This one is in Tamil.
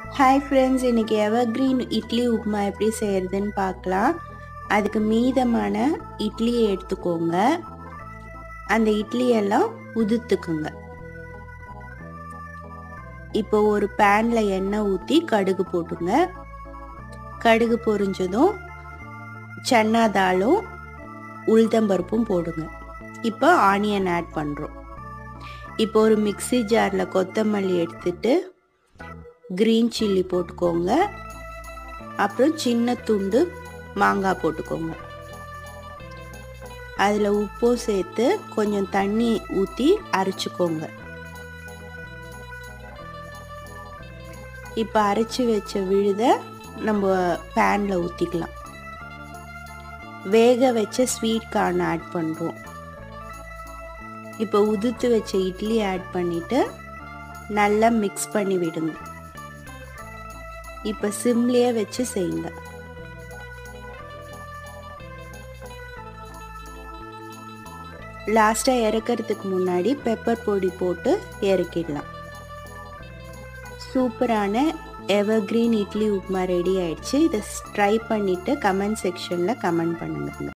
ஹாய் ஃப்ரெண்ட்ஸ் இன்றைக்கி எவர்க்ரீன் இட்லி உப்புமா எப்படி செய்கிறதுன்னு பார்க்கலாம் அதுக்கு மீதமான இட்லியை எடுத்துக்கோங்க அந்த இட்லியெல்லாம் உதுத்துக்குங்க இப்போ ஒரு பேனில் எண்ணெய் ஊற்றி கடுகு போட்டுங்க கடுகு பொரிஞ்சதும் சன்னா தாலும் உளுத்தம்பருப்பும் போடுங்க இப்போ ஆனியன் ஆட் பண்ணுறோம் இப்போ ஒரு மிக்சி ஜாரில் கொத்தமல்லி எடுத்துட்டு க்ரீன் சில்லி போட்டுக்கோங்க அப்புறம் சின்ன துண்டு மாங்காய் போட்டுக்கோங்க அதில் உப்பும் சேர்த்து கொஞ்சம் தண்ணி ஊற்றி அரைச்சிக்கோங்க இப்போ அரைச்சி வச்ச விழுத நம்ம பேனில் ஊற்றிக்கலாம் வேக வச்ச ஸ்வீட் கார்ன் ஆட் பண்ணுறோம் இப்போ உதுத்து வச்ச இட்லி ஆட் பண்ணிவிட்டு நல்லா மிக்ஸ் பண்ணி விடுங்க இப்போ சிம்லேயே வச்சு செய்யுங்க லாஸ்ட்டாக இறக்கிறதுக்கு முன்னாடி பெப்பர் பொடி போட்டு இறக்கிடலாம் சூப்பரான எவர்க்ரீன் இட்லி உப்புமா ரெடி ஆயிடுச்சு இதை ட்ரை பண்ணிவிட்டு கமெண்ட் செக்ஷனில் கமெண்ட் பண்ணுங்க